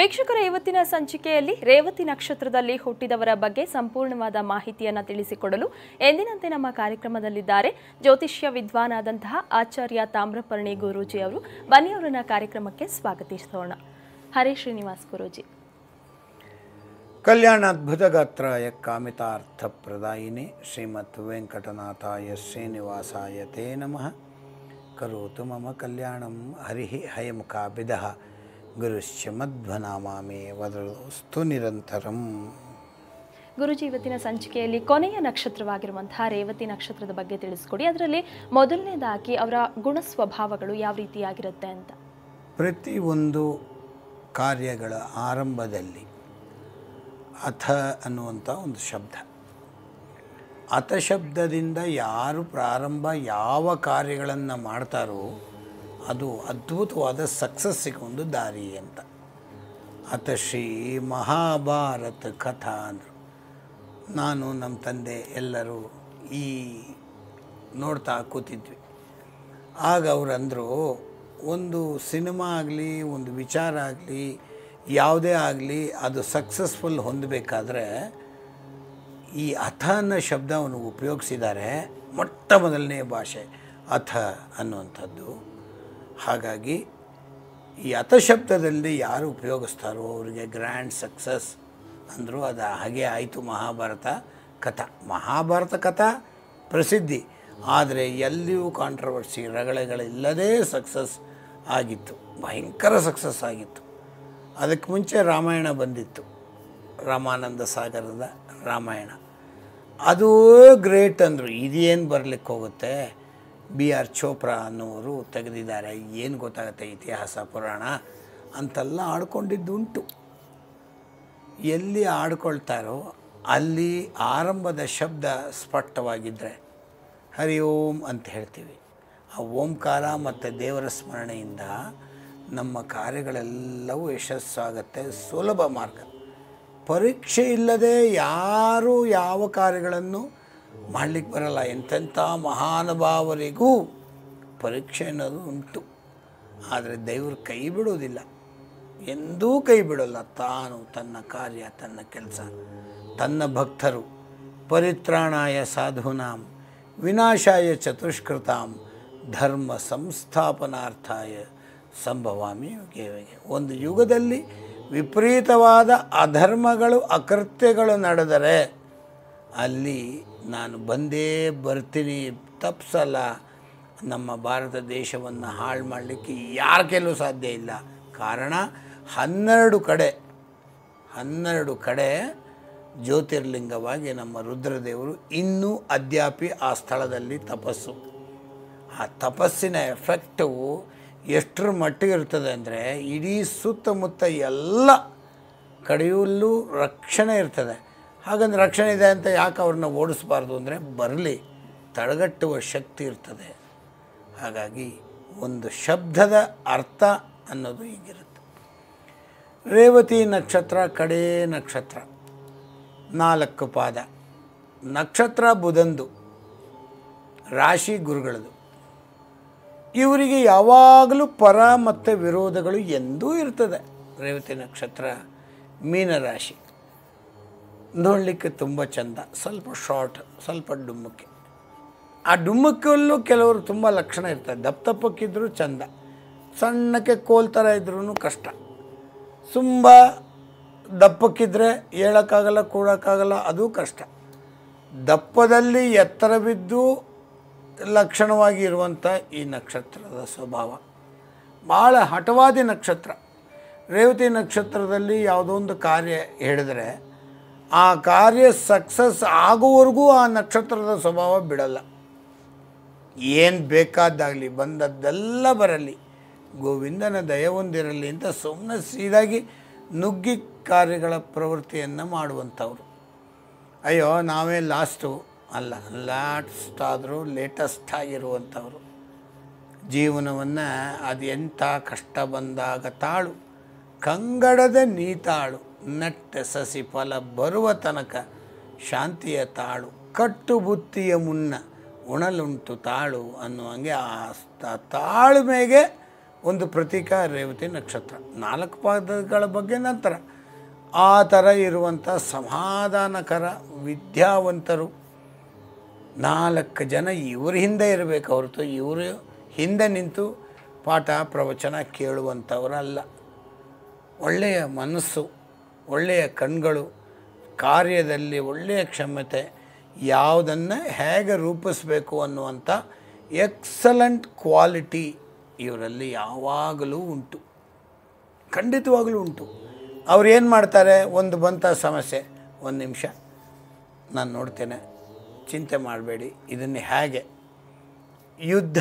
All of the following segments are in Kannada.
ವೀಕ್ಷಕರ ಇವತ್ತಿನ ಸಂಚಿಕೆಯಲ್ಲಿ ರೇವತಿ ನಕ್ಷತ್ರದಲ್ಲಿ ಹುಟ್ಟಿದವರ ಬಗ್ಗೆ ಸಂಪೂರ್ಣವಾದ ಮಾಹಿತಿಯನ್ನು ತಿಳಿಸಿಕೊಡಲು ಎಂದಿನಂತೆ ನಮ್ಮ ಕಾರ್ಯಕ್ರಮದಲ್ಲಿದ್ದಾರೆ ಜ್ಯೋತಿಷ್ಯ ವಿದ್ವಾನಾದಂತಹ ಆಚಾರ್ಯ ತಾಮ್ರಪರ್ಣಿ ಗುರೂಜಿ ಅವರು ಬನ್ನಿ ಅವರನ್ನ ಕಾರ್ಯಕ್ರಮಕ್ಕೆ ಸ್ವಾಗತಿಸೋಣ ಹರೇ ಶ್ರೀನಿವಾಸ್ ಗುರೂಜಿ ಕಲ್ಯಾಣಾದ್ಭುತಗಾತ್ರಾಯ ಕಾಮಿತಾರ್ಥಪ್ರದಾಯಿನಿ ಶ್ರೀಮತ್ ವೆಂಕಟನಾಥಾಯ ಶ್ರೀನಿವಾಸಾಯ ತೇ ನಮಃ ಕರೋತು ಮಮ ಕಲ್ಯಾಣಂ ಹರಿ ಹಯಮುಖಾಭಿದಃ ಗುರುಶ್ಚ ಮಧ್ವನಾಮಾಮೇ ವದಸ್ತು ನಿರಂತರಂ ಗುರುಜಿ ಇವತ್ತಿನ ಸಂಚಿಕೆಯಲ್ಲಿ ಕೊನೆಯ ನಕ್ಷತ್ರವಾಗಿರುವಂತಹ ರೇವತಿ ನಕ್ಷತ್ರದ ಬಗ್ಗೆ ತಿಳಿಸ್ಕೊಡಿ ಅದರಲ್ಲಿ ಮೊದಲನೇದಾಗಿ ಅವರ ಗುಣ ಸ್ವಭಾವಗಳು ಯಾವ ರೀತಿಯಾಗಿರುತ್ತೆ ಅಂತ ಪ್ರತಿಯೊಂದು ಕಾರ್ಯಗಳ ಆರಂಭದಲ್ಲಿ ಅಥ ಅನ್ನುವಂಥ ಒಂದು ಶಬ್ದ ಅಥ ಶಬ್ದದಿಂದ ಯಾರು ಪ್ರಾರಂಭ ಯಾವ ಕಾರ್ಯಗಳನ್ನು ಮಾಡ್ತಾರೋ ಅದು ಅದ್ಭುತವಾದ ಸಕ್ಸಸ್ಸಿಗೆ ಒಂದು ದಾರಿ ಅಂತ ಅಥ ಶ್ರೀ ಮಹಾಭಾರತ ಕಥಾ ಅಂದರು ನಾನು ನಮ್ಮ ತಂದೆ ಎಲ್ಲರೂ ಈ ನೋಡ್ತಾ ಕೂತಿದ್ವಿ ಆಗ ಅವ್ರು ಅಂದರು ಒಂದು ಸಿನಿಮಾ ಆಗಲಿ ಒಂದು ವಿಚಾರ ಆಗಲಿ ಯಾವುದೇ ಆಗಲಿ ಅದು ಸಕ್ಸಸ್ಫುಲ್ ಹೊಂದಬೇಕಾದ್ರೆ ಈ ಅಥ ಅನ್ನೋ ಶಬ್ದವನ್ನು ಉಪಯೋಗಿಸಿದ್ದಾರೆ ಮೊಟ್ಟ ಮೊದಲನೇ ಭಾಷೆ ಅಥ ಅನ್ನುವಂಥದ್ದು ಹಾಗಾಗಿ ಈ ಅಥ ಶಬ್ದದಲ್ಲಿ ಯಾರು ಉಪಯೋಗಿಸ್ತಾರೋ ಅವರಿಗೆ ಗ್ರ್ಯಾಂಡ್ ಸಕ್ಸಸ್ ಅಂದರು ಅದು ಹಾಗೆ ಆಯಿತು ಮಹಾಭಾರತ ಕಥಾ ಮಹಾಭಾರತ ಕಥಾ ಪ್ರಸಿದ್ಧಿ ಆದರೆ ಎಲ್ಲಿಯೂ ಕಾಂಟ್ರವರ್ಸಿ ರಗಳೆಗಳಿಲ್ಲದೇ ಸಕ್ಸಸ್ ಆಗಿತ್ತು ಭಯಂಕರ ಸಕ್ಸಸ್ ಆಗಿತ್ತು ಅದಕ್ಕೆ ಮುಂಚೆ ರಾಮಾಯಣ ಬಂದಿತ್ತು ರಾಮಾನಂದ ಸಾಗರದ ರಾಮಾಯಣ ಅದು ಗ್ರೇಟ್ ಅಂದರು ಇದೇನು ಬರಲಿಕ್ಕೆ ಹೋಗುತ್ತೆ ಬಿ ಆರ್ ಚೋಪ್ರಾ ಅನ್ನೋರು ತೆಗೆದಿದ್ದಾರೆ ಏನು ಗೊತ್ತಾಗುತ್ತೆ ಇತಿಹಾಸ ಪುರಾಣ ಅಂತೆಲ್ಲ ಆಡ್ಕೊಂಡಿದ್ದುಂಟು ಎಲ್ಲಿ ಆಡ್ಕೊಳ್ತಾರೋ ಅಲ್ಲಿ ಆರಂಭದ ಶಬ್ದ ಸ್ಪಷ್ಟವಾಗಿದ್ದರೆ ಹರಿ ಓಂ ಅಂತ ಹೇಳ್ತೀವಿ ಆ ಓಂಕಾರ ಮತ್ತು ದೇವರ ಸ್ಮರಣೆಯಿಂದ ನಮ್ಮ ಕಾರ್ಯಗಳೆಲ್ಲವೂ ಯಶಸ್ಸಾಗುತ್ತೆ ಸುಲಭ ಮಾರ್ಗ ಪರೀಕ್ಷೆ ಇಲ್ಲದೆ ಯಾರೂ ಯಾವ ಕಾರ್ಯಗಳನ್ನು ಮಾಡಲಿಕ್ಕೆ ಬರಲ್ಲ ಎಂತೆಂಥ ಮಹಾನುಭಾವರಿಗೂ ಪರೀಕ್ಷೆ ಅನ್ನೋದು ಉಂಟು ಆದರೆ ದೇವರು ಕೈ ಬಿಡೋದಿಲ್ಲ ಎಂದೂ ಕೈ ಬಿಡೋಲ್ಲ ತಾನು ತನ್ನ ಕಾರ್ಯ ತನ್ನ ಕೆಲಸ ತನ್ನ ಭಕ್ತರು ಪರಿತ್ರಾಣಾಯ ಸಾಧೂನಾಂ ವಿನಾಶಾಯ ಚತುಷ್ಕೃತಾಂ ಧರ್ಮ ಸಂಸ್ಥಾಪನಾರ್ಥಾಯ ಸಂಭವಾಮಿ ಯುಗೆ ಯುಗೆ. ಒಂದು ಯುಗದಲ್ಲಿ ವಿಪರೀತವಾದ ಅಧರ್ಮಗಳು ಅಕೃತ್ಯಗಳು ನಡೆದರೆ ಅಲ್ಲಿ ನಾನು ಬಂದೇ ಬರ್ತೀನಿ ತಪ್ಸಲ್ಲ ನಮ್ಮ ಭಾರತ ದೇಶವನ್ನು ಹಾಳು ಮಾಡಲಿಕ್ಕೆ ಯಾರ ಕೆಲವು ಸಾಧ್ಯ ಇಲ್ಲ ಕಾರಣ ಹನ್ನೆರಡು ಕಡೆ ಹನ್ನೆರಡು ಕಡೆ ಜ್ಯೋತಿರ್ಲಿಂಗವಾಗಿ ನಮ್ಮ ರುದ್ರದೇವರು ಇನ್ನೂ ಅದ್ಯಾಪಿ ಆ ಸ್ಥಳದಲ್ಲಿ ತಪಸ್ಸು ಆ ತಪಸ್ಸಿನ ಎಫೆಕ್ಟು ಎಷ್ಟರ ಮಟ್ಟಿಗೆ ಇರ್ತದೆ ಅಂದರೆ ಇಡೀ ಸುತ್ತಮುತ್ತ ಎಲ್ಲ ಕಡೆಯಲ್ಲೂ ರಕ್ಷಣೆ ಇರ್ತದೆ ಹಾಗಂದ್ರೆ ರಕ್ಷಣೆ ಇದೆ ಅಂತ ಯಾಕೆ ಅವ್ರನ್ನ ಓಡಿಸ್ಬಾರ್ದು ಅಂದರೆ ಬರಲಿ ತಡೆಗಟ್ಟುವ ಶಕ್ತಿ ಇರ್ತದೆ ಹಾಗಾಗಿ ಒಂದು ಶಬ್ದದ ಅರ್ಥ ಅನ್ನೋದು ಹೀಗಿರುತ್ತೆ ರೇವತಿ ನಕ್ಷತ್ರ ಕಡೇ ನಕ್ಷತ್ರ ನಾಲ್ಕು ಪಾದ ನಕ್ಷತ್ರ ಬುಧಂದು ರಾಶಿ ಗುರುಗಳದು ಇವರಿಗೆ ಯಾವಾಗಲೂ ಪರ ಮತ್ತು ವಿರೋಧಗಳು ಎಂದೂ ಇರ್ತದೆ ರೇವತಿ ನಕ್ಷತ್ರ ಮೀನರಾಶಿ ನೋಡಲಿಕ್ಕೆ ತುಂಬ ಚಂದ ಸ್ವಲ್ಪ ಶಾರ್ಟ್ ಸ್ವಲ್ಪ ಡುಮ್ಮಕ್ಕೆ ಆ ಡುಮ್ಮಕ್ಕಲ್ಲೂ ಕೆಲವರು ತುಂಬ ಲಕ್ಷಣ ಇರ್ತದೆ ದಪ್ಪ ದಪ್ಪಕ್ಕಿದ್ರೂ ಚಂದ ಸಣ್ಣಕ್ಕೆ ಕೋಲ್ ಥರ ಇದ್ರೂ ಕಷ್ಟ ತುಂಬ ದಪ್ಪಕ್ಕಿದ್ರೆ ಹೇಳೋಕ್ಕಾಗಲ್ಲ ಕೂಡೋಕ್ಕಾಗಲ್ಲ ಅದು ಕಷ್ಟ ದಪ್ಪದಲ್ಲಿ ಎತ್ತರ ಬಿದ್ದು ಲಕ್ಷಣವಾಗಿ ಇರುವಂಥ ಈ ನಕ್ಷತ್ರದ ಸ್ವಭಾವ ಭಾಳ ಹಠವಾದಿ ನಕ್ಷತ್ರ ರೇವತಿ ನಕ್ಷತ್ರದಲ್ಲಿ ಯಾವುದೋ ಒಂದು ಕಾರ್ಯ ಹೇಳಿದರೆ ಆ ಕಾರ್ಯ ಸಕ್ಸಸ್ ಆಗುವವರೆಗೂ ಆ ನಕ್ಷತ್ರದ ಸ್ವಭಾವ ಬಿಡಲ್ಲ ಏನು ಬೇಕಾದಾಗಲಿ ಬಂದದ್ದೆಲ್ಲ ಬರಲಿ ಗೋವಿಂದನ ದಯ ಹೊಂದಿರಲಿ ಅಂತ ಸುಮ್ಮನೆ ಸೀದಾಗಿ ನುಗ್ಗಿ ಕಾರ್ಯಗಳ ಪ್ರವೃತ್ತಿಯನ್ನು ಮಾಡುವಂಥವ್ರು ಅಯ್ಯೋ ನಾವೇ ಲಾಸ್ಟು ಅಲ್ಲ ಲಾಸ್ಟ್ ಆದರೂ ಲೇಟೆಸ್ಟ್ ಆಗಿರುವಂಥವ್ರು ಜೀವನವನ್ನು ಅದು ಎಂಥ ಕಷ್ಟ ಬಂದಾಗ ತಾಳು ಕಂಗಡದ ನೀತಾಳು ನಟ್ಟ ಸಸಿ ಫಲ ಬರುವ ತನಕ ಶಾಂತಿಯ ತಾಳು ಕಟ್ಟು ಬುತ್ತಿಯ ಮುನ್ನ ಉಣಲುಂಟು ತಾಳು ಅನ್ನುವಂಗೆ ಆ ತ- ತಾಳ್ಮೆಗೆ ಒಂದು ಪ್ರತೀಕ ರೇವತಿ ನಕ್ಷತ್ರ ನಾಲ್ಕು ಪಾದಗಳ ಬಗ್ಗೆ ನಂತರ ಆ ಥರ ಇರುವಂಥ ಸಮಾಧಾನಕರ ವಿದ್ಯಾವಂತರು ನಾಲ್ಕು ಜನ ಇವ್ರ ಹಿಂದೆ ಇರಬೇಕು ಹೊರತು ಇವರು ಹಿಂದೆ ನಿಂತು ಪಾಠ ಪ್ರವಚನ ಕೇಳುವಂಥವರಲ್ಲ ಒಳ್ಳೆಯ ಮನಸ್ಸು ಒಳ್ಳೆಯ ಕಣ್ಗಳು ಕಾರ್ಯದಲ್ಲಿ ಒಳ್ಳೆಯ ಕ್ಷಮತೆ ಯಾವುದನ್ನು ಹೇಗೆ ರೂಪಿಸಬೇಕು ಅನ್ನುವಂಥ ಎಕ್ಸಲೆಂಟ್ ಕ್ವಾಲಿಟಿ ಇವರಲ್ಲಿ ಯಾವಾಗಲೂ ಉಂಟು ಖಂಡಿತವಾಗಲೂ ಉಂಟು ಅವ್ರು ಏನು ಮಾಡ್ತಾರೆ ಒಂದು ಬಂತ ಸಮಸ್ಯೆ ಒಂದು ನಿಮಿಷ ನಾನು ನೋಡ್ತೇನೆ ಚಿಂತೆ ಮಾಡಬೇಡಿ ಇದನ್ನು ಹೇಗೆ ಯುದ್ಧ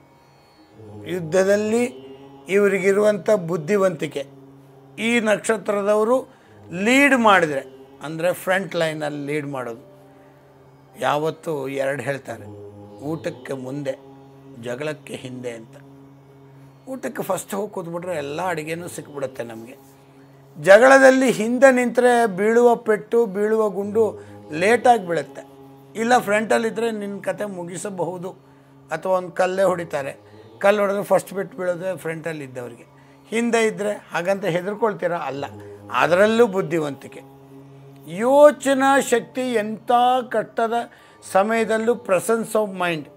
ಯುದ್ಧದಲ್ಲಿ ಇವರಿಗಿರುವಂಥ ಬುದ್ಧಿವಂತಿಕೆ ಈ ನಕ್ಷತ್ರದವರು ಲೀಡ್ ಮಾಡಿದರೆ ಅಂದರೆ ಫ್ರಂಟ್ ಲೈನಲ್ಲಿ ಲೀಡ್ ಮಾಡೋದು ಯಾವತ್ತೂ ಎರಡು ಹೇಳ್ತಾರೆ ಊಟಕ್ಕೆ ಮುಂದೆ ಜಗಳಕ್ಕೆ ಹಿಂದೆ ಅಂತ ಊಟಕ್ಕೆ ಫಸ್ಟ್ ಹೋಗಿ ಕೂತ್ಬಿಟ್ರೆ ಎಲ್ಲ ಅಡುಗೆನೂ ಸಿಕ್ಬಿಡುತ್ತೆ ನಮಗೆ ಜಗಳದಲ್ಲಿ ಹಿಂದೆ ನಿಂತರೆ ಬೀಳುವ ಪೆಟ್ಟು ಬೀಳುವ ಗುಂಡು ಲೇಟಾಗಿ ಬೀಳುತ್ತೆ ಇಲ್ಲ ಫ್ರಂಟಲ್ಲಿದ್ದರೆ ನಿನ್ನ ಕತೆ ಮುಗಿಸಬಹುದು ಅಥವಾ ಒಂದು ಕಲ್ಲೇ ಹೊಡಿತಾರೆ ಕಲ್ಲು ಹೊಡೆದ್ರೆ ಫಸ್ಟ್ ಬಿಟ್ಟು ಬೀಳೋದೇ ಫ್ರಂಟಲ್ಲಿ ಇದ್ದವರಿಗೆ ಹಿಂದೆ ಇದ್ದರೆ ಹಾಗಂತ ಹೆದರ್ಕೊಳ್ತೀರಾ ಅಲ್ಲ ಅದರಲ್ಲೂ ಬುದ್ಧಿವಂತಿಕೆ ಯೋಚನಾ ಶಕ್ತಿ ಎಂಥ ಕಟ್ಟದ ಸಮಯದಲ್ಲೂ ಪ್ರೆಸೆನ್ಸ್ ಆಫ್ ಮೈಂಡ್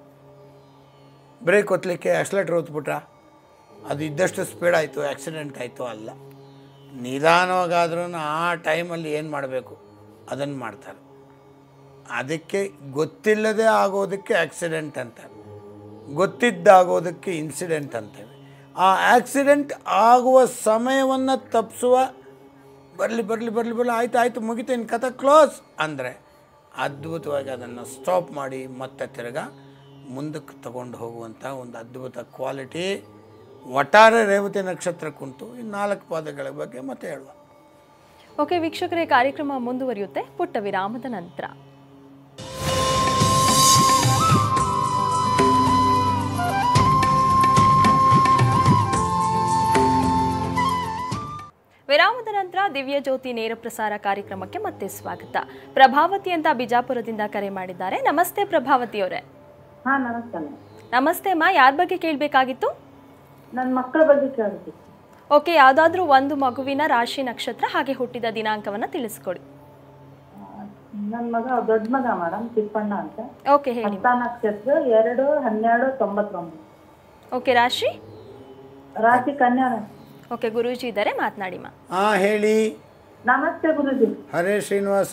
ಬ್ರೇಕ್ ಒತ್ತಲಿಕ್ಕೆ ಆಕ್ಸಿಲೇಟ್ರ್ ಒತ್ಬಿಟ್ರ ಅದು ಇದ್ದಷ್ಟು ಸ್ಪೀಡ್ ಆಯಿತು ಆಕ್ಸಿಡೆಂಟ್ ಆಯಿತು ಅಲ್ಲ ನಿಧಾನವಾಗಾದ್ರೂ ಆ ಟೈಮಲ್ಲಿ ಏನು ಮಾಡಬೇಕು ಅದನ್ನು ಮಾಡ್ತಾರೆ ಅದಕ್ಕೆ ಗೊತ್ತಿಲ್ಲದೆ ಆಗೋದಕ್ಕೆ ಆಕ್ಸಿಡೆಂಟ್ ಅಂತಾರೆ ಗೊತ್ತಿದ್ದಾಗೋದಕ್ಕೆ ಇನ್ಸಿಡೆಂಟ್ ಅಂತೇವೆ ಆ ಆಕ್ಸಿಡೆಂಟ್ ಆಗುವ ಸಮಯವನ್ನು ತಪ್ಪಿಸುವ ಬರಲಿ ಬರಲಿ ಬರಲಿ ಬರಲಿ ಆಯ್ತು ಆಯಿತು ಮುಗಿತು ಇನ್ನು ಕಥೆ ಕ್ಲೋಸ್ ಅಂದರೆ ಅದ್ಭುತವಾಗಿ ಅದನ್ನು ಸ್ಟಾಪ್ ಮಾಡಿ ಮತ್ತೆ ತಿರ್ಗಾ ಮುಂದಕ್ಕೆ ತಗೊಂಡು ಹೋಗುವಂಥ ಒಂದು ಅದ್ಭುತ ಕ್ವಾಲಿಟಿ ಒಟ್ಟಾರೆ ರೇವತಿ ನಕ್ಷತ್ರಕ್ಕುಂಟು ಈ ನಾಲ್ಕು ಪಾದಗಳ ಬಗ್ಗೆ ಮತ್ತೆ ಹೇಳುವ ಓಕೆ ವೀಕ್ಷಕರೇ ಕಾರ್ಯಕ್ರಮ ಮುಂದುವರಿಯುತ್ತೆ ಪುಟ್ಟ ವಿರಾಮದ ನಂತರ ವಿರಾಮದ ನಂತರ ದಿವ್ಯ ಜ್ಯೋತಿ ನೇರ ಪ್ರಸಾರ ಕಾರ್ಯಕ್ರಮಕ್ಕೆ ಮತ್ತೆ ಸ್ವಾಗತ ಪ್ರಭಾವತಿ ಅಂತ ಬಿಜಾಪುರದಿಂದ ಕರೆ ಮಾಡಿದ್ದಾರೆ ನಮಸ್ತೆ ಪ್ರಭಾವತಿ ಅವರೇ ಹಾ ನಮಸ್ತೆ ಮೇಡಮ್ ನಮಸ್ತೆ ಅಮ್ಮ ಯಾರ ಬಗ್ಗೆ ಕೇಳಬೇಕಾಗಿತ್ತು ನನ್ನ ಮಕ್ಕಳ ಬಗ್ಗೆ ಕೇಳ್ಬೇಕು ಓಕೆ ಯಾವುದಾದ್ರೂ ಒಂದು ಮಗುವಿನ ರಾಶಿ ನಕ್ಷತ್ರ ಹಾಗೆ ಹುಟ್ಟಿದ ದಿನಾಂಕವನ್ನು ತಿಳಿಸ್ಕೊಡಿ ನನ್ನ ಮಗ ದೊಡ್ಡ ಮಗ ಮೇಡಮ್ ತಿಪ್ಪಣ್ಣ ಅಂತ ಓಕೆ ಹೇಳಿ ಹತ್ತ ನಕ್ಷತ್ರ ಎರಡು ಹನ್ನೆರಡು ತೊಂಬತ್ತೊಂಬತ್ತು ಓಕೆ ರಾಶಿ ರಾಶಿ ಕನ್ಯಾ ನಕ್ಷತ್ರ. ಓಕೆ ಗುರೂಜಿ ಇದ್ದಾರೆ ಮಾತನಾಡಿ ಮಾ ಹಾಂ ಹೇಳಿ ನಮಸ್ತೆ ಗುರುಜಿ ಹರೇ ಶ್ರೀನಿವಾಸ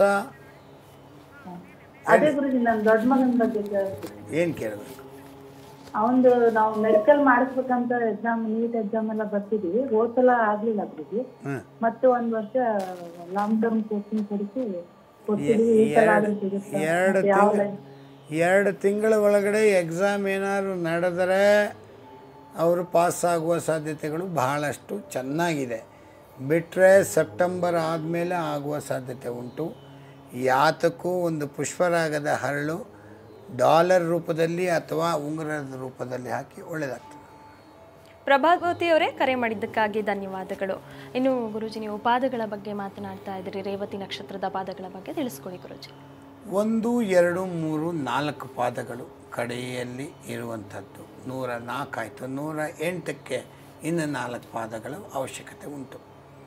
ಅದೇ ಗುರುಜಿ ನನ್ನ ದೊಡ್ಡ ಮಗನ ಬಗ್ಗೆ ಕೇಳ್ಬೇಕು ಏನು ಕೇಳಬೇಕು ಅವಂದು ನಾವು ಮೆಡಿಕಲ್ ಮಾಡಿಸ್ಬೇಕಂತ ಎಕ್ಸಾಮ್ ನೀಟ್ ಎಕ್ಸಾಮ್ ಎಲ್ಲ ಬರ್ತಿದ್ವಿ ಹೋದ್ ಸಲ ಆಗ್ಲಿಲ್ಲ ಗುರುಜಿ ಹಾಂ ಮತ್ತೆ ಒಂದ್ ವರ್ಷ ಲಾಂಗ್ ಟರ್ಮ್ ಕೋಚಿಂಗ್ ಕೊಡಿಸಿ ಕೊಡ್ತಿದ್ವಿ ಈ ಸಲ ಆದ್ರೂ ಸಿಗುತ್ತಾ? ಎರಡು ಮತ್ತೆ ಯಾವ ತಿಂಗಳು line? ಎರಡು ತಿಂಗಳ ಒಳಗಡೆ ಎಕ್ಸಾಮ್ ಏನಾದ್ರು ನಡೆದರೆ ಅವರು ಪಾಸ್ ಆಗುವ ಸಾಧ್ಯತೆಗಳು ಬಹಳಷ್ಟು ಚೆನ್ನಾಗಿದೆ ಬಿಟ್ಟರೆ ಸೆಪ್ಟೆಂಬರ್ ಆದಮೇಲೆ ಆಗುವ ಸಾಧ್ಯತೆ ಉಂಟು ಯಾತಕ್ಕೂ ಒಂದು ಪುಷ್ಪರಾಗದ ಹರಳು ಡಾಲರ್ ರೂಪದಲ್ಲಿ ಅಥವಾ ಉಂಗುರದ ರೂಪದಲ್ಲಿ ಹಾಕಿ ಒಳ್ಳೆಯದಾಗ್ತದೆ ಪ್ರಭಾವತಿ ಅವರೇ ಕರೆ ಮಾಡಿದ್ದಕ್ಕಾಗಿ ಧನ್ಯವಾದಗಳು ಇನ್ನು ಗುರುಜಿ ನೀವು ಪಾದಗಳ ಬಗ್ಗೆ ಮಾತನಾಡ್ತಾ ಇದ್ದೀರಿ ರೇವತಿ ನಕ್ಷತ್ರದ ಪಾದಗಳ ಬಗ್ಗೆ ತಿಳಿಸ್ಕೊಡಿ ಗುರುಜಿ ಒಂದು ಎರಡು ಮೂರು ನಾಲ್ಕು ಪಾದಗಳು ಕಡೆಯಲ್ಲಿ ಇರುವಂಥದ್ದು ನೂರ ನಾಲ್ಕಾಯಿತು ನೂರ ಎಂಟಕ್ಕೆ ಇನ್ನು ನಾಲ್ಕು ಪಾದಗಳ ಅವಶ್ಯಕತೆ ಉಂಟು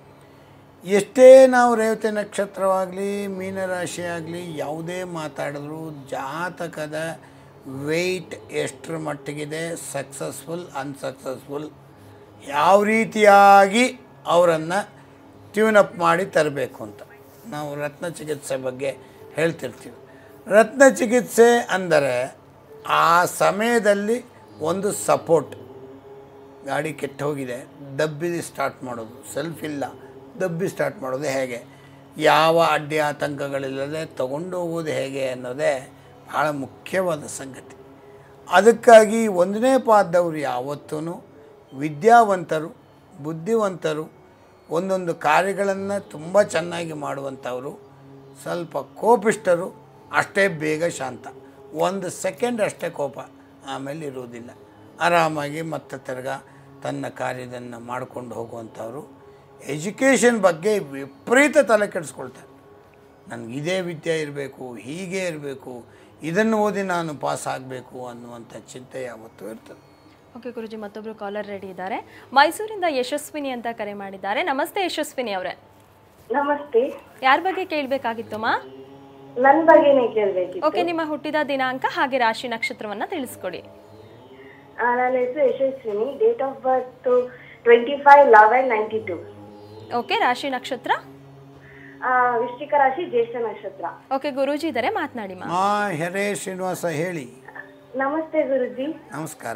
ಎಷ್ಟೇ ನಾವು ರೇವತಿ ನಕ್ಷತ್ರವಾಗಲಿ ಮೀನರಾಶಿ ಆಗಲಿ ಯಾವುದೇ ಮಾತಾಡಿದ್ರೂ ಜಾತಕದ ವೆಯ್ಟ್ ಎಷ್ಟರ ಮಟ್ಟಿಗಿದೆ ಸಕ್ಸಸ್ಫುಲ್ ಅನ್ಸಕ್ಸಸ್ಫುಲ್ ಯಾವ ರೀತಿಯಾಗಿ ಅವರನ್ನು ಟ್ಯೂನಪ್ ಮಾಡಿ ತರಬೇಕು ಅಂತ ನಾವು ರತ್ನ ಚಿಕಿತ್ಸೆ ಬಗ್ಗೆ ಹೇಳ್ತಿರ್ತೀವಿ ರತ್ನ ಚಿಕಿತ್ಸೆ ಅಂದರೆ ಆ ಸಮಯದಲ್ಲಿ ಒಂದು ಸಪೋರ್ಟ್ ಗಾಡಿ ಕೆಟ್ಟು ಹೋಗಿದೆ ದಬ್ಬಿದು ಸ್ಟಾರ್ಟ್ ಮಾಡೋದು ಸೆಲ್ಫ್ ಇಲ್ಲ ದಬ್ಬಿ ಸ್ಟಾರ್ಟ್ ಮಾಡೋದು ಹೇಗೆ ಯಾವ ಅಡ್ಡಿ ಆತಂಕಗಳಿಲ್ಲದೆ ತಗೊಂಡು ಹೋಗೋದು ಹೇಗೆ ಅನ್ನೋದೇ ಭಾಳ ಮುಖ್ಯವಾದ ಸಂಗತಿ ಅದಕ್ಕಾಗಿ ಒಂದನೇ ಪಾದದವರು ಯಾವತ್ತೂ ವಿದ್ಯಾವಂತರು ಬುದ್ಧಿವಂತರು ಒಂದೊಂದು ಕಾರ್ಯಗಳನ್ನು ತುಂಬ ಚೆನ್ನಾಗಿ ಮಾಡುವಂಥವರು ಸ್ವಲ್ಪ ಕೋಪಿಷ್ಟರು ಅಷ್ಟೇ ಬೇಗ ಶಾಂತ ಒಂದು ಸೆಕೆಂಡ್ ಅಷ್ಟೇ ಕೋಪ ಆಮೇಲೆ ಇರುವುದಿಲ್ಲ ಆರಾಮಾಗಿ ಮತ್ತೆ ತಿರ್ಗಾ ತನ್ನ ಕಾರ್ಯದನ್ನು ಮಾಡಿಕೊಂಡು ಹೋಗುವಂಥವ್ರು ಎಜುಕೇಷನ್ ಬಗ್ಗೆ ವಿಪರೀತ ತಲೆ ಕೆಡಿಸ್ಕೊಳ್ತಾರೆ ನನಗೆ ಇದೇ ವಿದ್ಯೆ ಇರಬೇಕು ಹೀಗೆ ಇರಬೇಕು ಇದನ್ನು ಓದಿ ನಾನು ಪಾಸ್ ಆಗಬೇಕು ಅನ್ನುವಂಥ ಚಿಂತೆ ಯಾವತ್ತೂ ಇರ್ತದೆ ಓಕೆ ಗುರುಜಿ ಮತ್ತೊಬ್ರು ಕಾಲರ್ ರೆಡಿ ಇದ್ದಾರೆ ಮೈಸೂರಿಂದ ಯಶಸ್ವಿನಿ ಅಂತ ಕರೆ ಮಾಡಿದ್ದಾರೆ ನಮಸ್ತೆ ಯಶಸ್ವಿನಿ ಅವರೇ ನಮಸ್ತೆ ಯಾರ ಬಗ್ಗೆ ಕೇಳಬೇಕಾಗಿತ್ತಮ್ಮ ನನ್ ಬಗ್ಗೆನೇ ಕೇಳ್ಬೇಕಿತ್ತು ಓಕೆ ನಿಮ್ಮ ಹುಟ್ಟಿದ ದಿನಾಂಕ ಹಾಗೆ ರಾಶಿ ನಕ್ಷತ್ರವನ್ನ ತಿಳಿಸ್ಕೊಡಿ ಆ, ನನ್ನ ಹೆಸರು Yashaswini date of birth twenty five eleven ninety two okay ರಾಶಿ ನಕ್ಷತ್ರ ವೃಶ್ಚಿಕ ರಾಶಿ ಜ್ಯೇಷ್ಠ ನಕ್ಷತ್ರ ಓಕೆ ಗುರೂಜಿ ಇದ್ದಾರೆ ಮಾತನಾಡಿ ಮಾ ಮಾ ಹೆರೆ ಶ್ರೀನಿವಾಸ ಹೇಳಿ ನಮಸ್ತೆ ಗುರುಜಿ ನಮಸ್ಕಾರ